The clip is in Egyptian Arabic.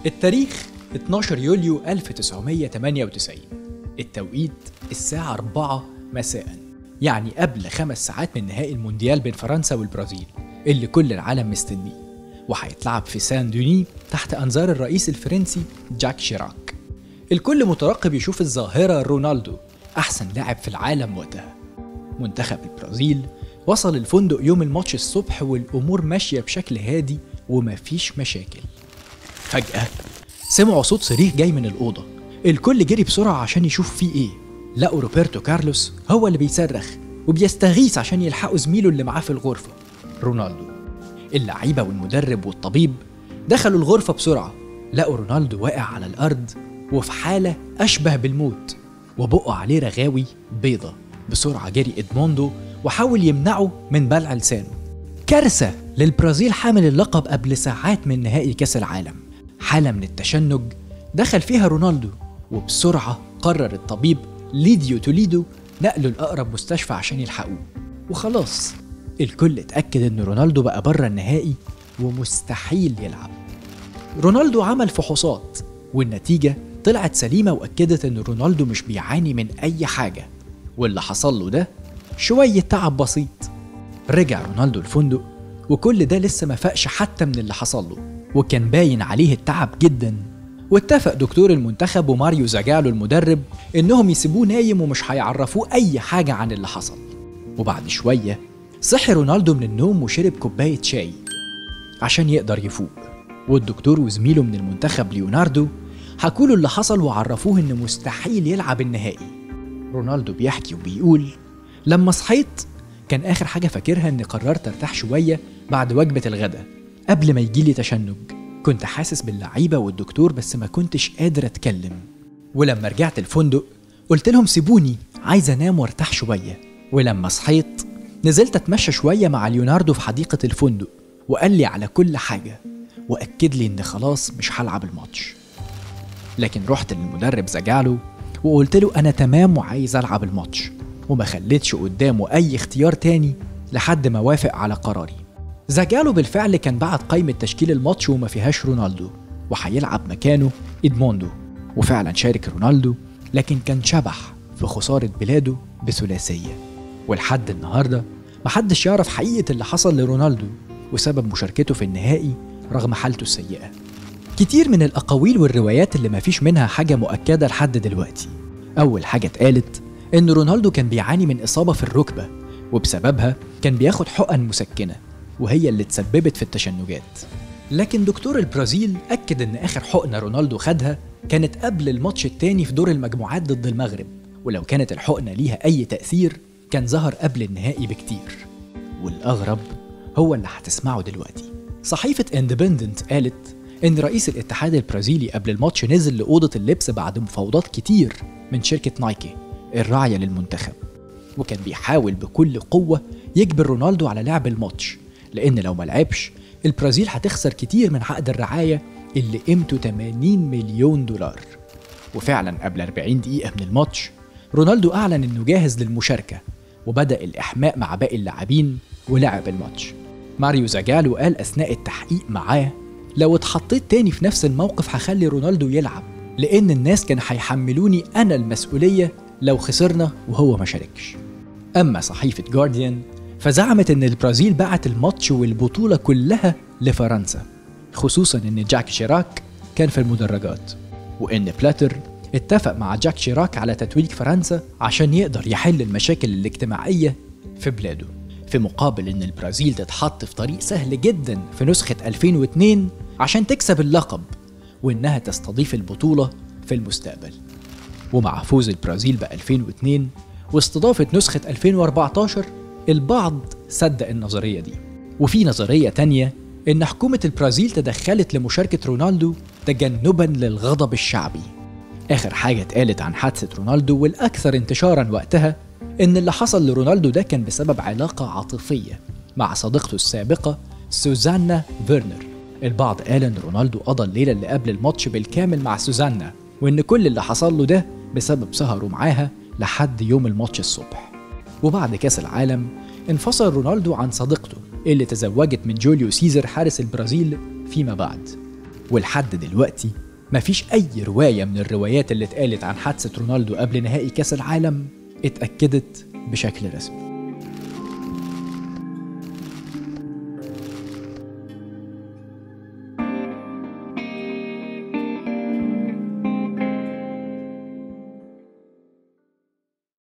التاريخ 12 يوليو 1998 التوقيت الساعة 4 مساء يعني قبل خمس ساعات من نهائي المونديال بين فرنسا والبرازيل اللي كل العالم مستنيه وهيتلعب في سان دوني تحت أنظار الرئيس الفرنسي جاك شيراك الكل مترقب يشوف الظاهرة رونالدو أحسن لاعب في العالم وقتها منتخب البرازيل وصل الفندق يوم الماتش الصبح والأمور ماشية بشكل هادي ومفيش مشاكل فجأة سمعوا صوت صريخ جاي من الأوضة الكل جري بسرعة عشان يشوف فيه إيه لقوا روبرتو كارلوس هو اللي بيصرخ وبيستغيث عشان يلحقوا زميله اللي معاه في الغرفة رونالدو اللعيبة والمدرب والطبيب دخلوا الغرفة بسرعة لقوا رونالدو واقع على الأرض وفي حالة أشبه بالموت وبقوا عليه رغاوي بيضة بسرعة جري إدموندو وحاول يمنعه من بلع لسانه كارثة للبرازيل حامل اللقب قبل ساعات من نهائي كأس العالم حالة من التشنج دخل فيها رونالدو وبسرعة قرر الطبيب ليديو توليدو نقله لأقرب مستشفى عشان يلحقوه وخلاص الكل اتأكد إن رونالدو بقى بره النهائي ومستحيل يلعب رونالدو عمل فحوصات والنتيجة طلعت سليمة وأكدت إن رونالدو مش بيعاني من أي حاجة واللي حصل له ده شوية تعب بسيط رجع رونالدو الفندق وكل ده لسه ما فاقش حتى من اللي حصل له وكان باين عليه التعب جدا واتفق دكتور المنتخب وماريو زاجالو المدرب انهم يسيبوه نايم ومش هيعرفوه اي حاجة عن اللي حصل وبعد شوية صحي رونالدو من النوم وشرب كوباية شاي عشان يقدر يفوق والدكتور وزميله من المنتخب ليوناردو حكوا له اللي حصل وعرفوه ان مستحيل يلعب النهائي رونالدو بيحكي وبيقول لما صحيت كان اخر حاجه فاكرها اني قررت ارتاح شويه بعد وجبه الغداء قبل ما يجيلي تشنج كنت حاسس باللعيبه والدكتور بس ما كنتش قادر اتكلم ولما رجعت الفندق قلت لهم سيبوني عايز انام وارتاح شويه ولما صحيت نزلت اتمشى شويه مع ليوناردو في حديقه الفندق وقال لي على كل حاجه واكد لي ان خلاص مش هلعب الماتش لكن رحت للمدرب زجالو وقلت له انا تمام وعايز العب الماتش وما خليتش قدامه اي اختيار تاني لحد ما وافق على قراري زجالو بالفعل كان بعت قائمة تشكيل الماتش وما فيهاش رونالدو وهيلعب مكانه إدموندو وفعلا شارك رونالدو لكن كان شبح في خسارة بلاده بثلاثية ولحد النهاردة محدش يعرف حقيقة اللي حصل لرونالدو وسبب مشاركته في النهائي رغم حالته السيئة كتير من الأقاويل والروايات اللي مفيش منها حاجة مؤكدة لحد دلوقتي أول حاجة اتقالت إن رونالدو كان بيعاني من إصابة في الركبة وبسببها كان بياخد حقن مسكنة وهي اللي تسببت في التشنجات لكن دكتور البرازيل أكد إن آخر حقنة رونالدو خدها كانت قبل الماتش التاني في دور المجموعات ضد المغرب ولو كانت الحقنة ليها أي تأثير كان ظهر قبل النهائي بكتير والأغرب هو اللي هتسمعه دلوقتي صحيفة اندبندنت قالت إن رئيس الاتحاد البرازيلي قبل الماتش نزل لأوضة اللبس بعد مفاوضات كتير من شركة نايكي الراعية للمنتخب وكان بيحاول بكل قوة يجبر رونالدو على لعب الماتش لأن لو ما لعبش البرازيل هتخسر كتير من عقد الرعاية اللي قيمته 80 مليون دولار وفعلا قبل 40 دقيقة من الماتش رونالدو أعلن إنه جاهز للمشاركة وبدأ الإحماء مع باقي اللاعبين ولعب الماتش ماريو زاجالو قال أثناء التحقيق معاه لو اتحطيت تاني في نفس الموقف هخلي رونالدو يلعب لأن الناس كان هيحملوني أنا المسؤولية لو خسرنا وهو ما شاركش أما صحيفة جارديان فزعمت إن البرازيل بعت الماتش والبطولة كلها لفرنسا خصوصا إن جاك شيراك كان في المدرجات وإن بلاتر اتفق مع جاك شيراك على تتويج فرنسا عشان يقدر يحل المشاكل الاجتماعية في بلاده في مقابل إن البرازيل تتحط في طريق سهل جدا في نسخة 2002 عشان تكسب اللقب وإنها تستضيف البطولة في المستقبل ومع فوز البرازيل ب 2002 واستضافة نسخة 2014 البعض صدق النظرية دي وفي نظرية تانية إن حكومة البرازيل تدخلت لمشاركة رونالدو تجنبا للغضب الشعبي آخر حاجة اتقالت عن حادثة رونالدو والأكثر انتشارا وقتها إن اللي حصل لرونالدو ده كان بسبب علاقة عاطفية مع صديقته السابقة سوزانا فيرنر البعض قال إن رونالدو قضى الليلة اللي قبل الماتش بالكامل مع سوزانا وإن كل اللي حصل له ده بسبب سهره معاها لحد يوم الماتش الصبح وبعد كأس العالم انفصل رونالدو عن صديقته اللي تزوجت من جوليو سيزر حارس البرازيل فيما بعد ولحد دلوقتي مفيش أي رواية من الروايات اللي اتقالت عن حادثة رونالدو قبل نهائي كأس العالم اتأكدت بشكل رسمي